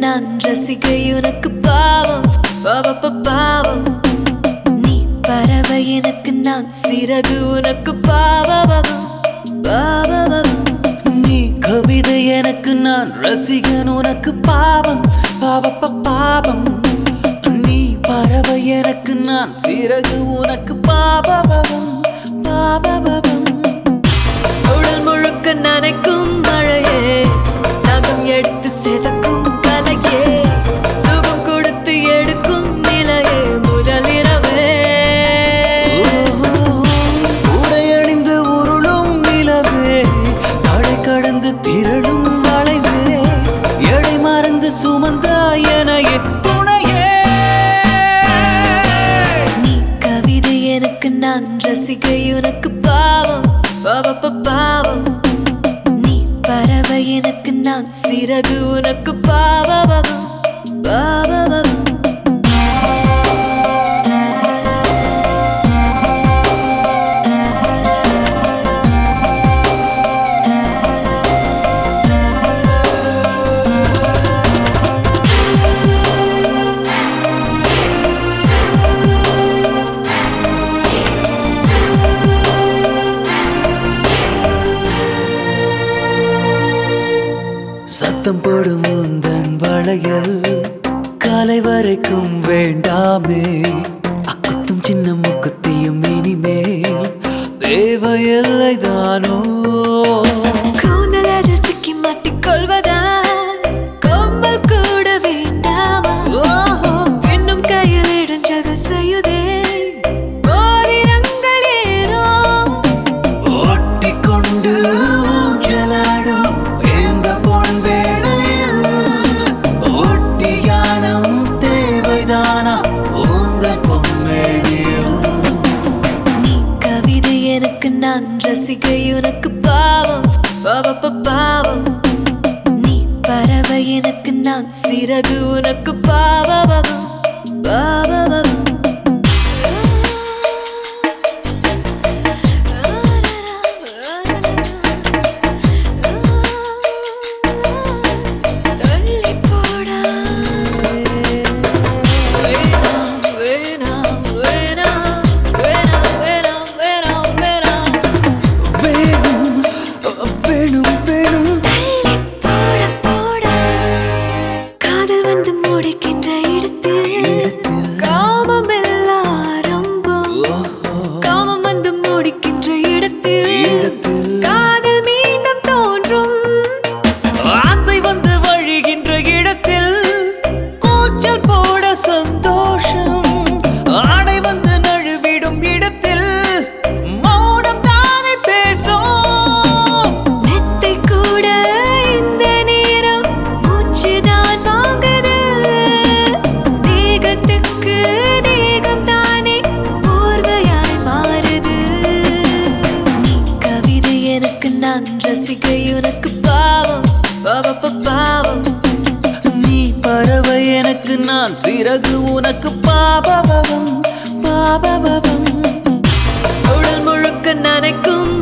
நான் ரசிகை உனக்கு பாவம் பாவப்ப பாவம் நீ பறவை எனக்கு நான் சிறகு உனக்கு பாவம் பாவம் நீ கவிதை எனக்கு நான் ரசிகன் உனக்கு பாவம் பாவப்ப பாவம் நீ பறவை எனக்கு நான் சிறகு உனக்கு பாவபவம் பாவபவம் உடல் முழுக்க நனைக்கும் மழையே நகம் எடுத்து செதக்கும் கலையே சுகம் கொடுத்து எடுக்கும் நிலையே முதலிரவே உடையணிந்து உருளும் நிலவே தடை கடந்து திரளும் வளைவே எடை மறந்து சுமந்த எனையே துணையே நீ கவிதை எனக்கு நான் ரசிகை உனக்கு பாவம் பாவப்ப பாவம் நீ பறவை எனக்கு நான் சிறகு உனக்கு பாவம் பாவம் சத்தம் போடும் உந்தன் வளையல் காலை வரைக்கும் வேண்டாமே அக்குத்தும் சின்ன முக்குத்தியும் இனிமேல் தேவையில்லை தானோ கூந்தல் சிக்கி மாட்டிக்கொள்வதால் கொம்மல் கூட வேண்டாமா இன்னும் கையில் இடைஞ்சல்கள் செய்யுதே மோதிரங்கள் ஏறோ ஒட்டிக்கொண்டு ஊஞ்சலாடும் இந்த பொன் வேளையில் ஒட்டியானம் தேவைதானா உங்கள் பொன்மேனியும் நீ கவிதை எனக்கு நான் ரசிகை உனக்கு பாவம் பாவப்ப பாவம் நீ பறவை எனக்கு நான் சிறகு உனக்கு பாவம் பாவம் தள்ளி போடா வேணாம் வேணாம் வேணாம் வேணாம் வேணாம் வேணாம் வேணாம் வேணும் வேணும் வேணும் தள்ளி போட போட காதல் வந்து முடிக்கின்ற இடத்தில் காமம் எல்லாம் ஆரம்பம் காமம் வந்து முடிக்கின்ற இடத்தில் இடத்தில். காதல் மீண்டும் தோன்றும் ஆசை வந்து வழிகின்ற இடத்தில் கூச்சல் போட சந்தோஷம் ஆடை வந்து நழுவிடும் இடத்தில் மௌனம் தானே பேசும் மெத்தை கூட இந்த நேரம் மூச்சுதான் வாங்குது தேகத்துக்கு தேகம் தானே போர்வையாய் மாறுது நீ கவிதை எனக்கு நான் ரசிகை உனக்கு பாவம் பாவப்ப பாவம் நீ பறவை எனக்கு நான் சிறகு உனக்கு பாபபவம் பாபபவம் உடல் முழுக்க நனைக்கும்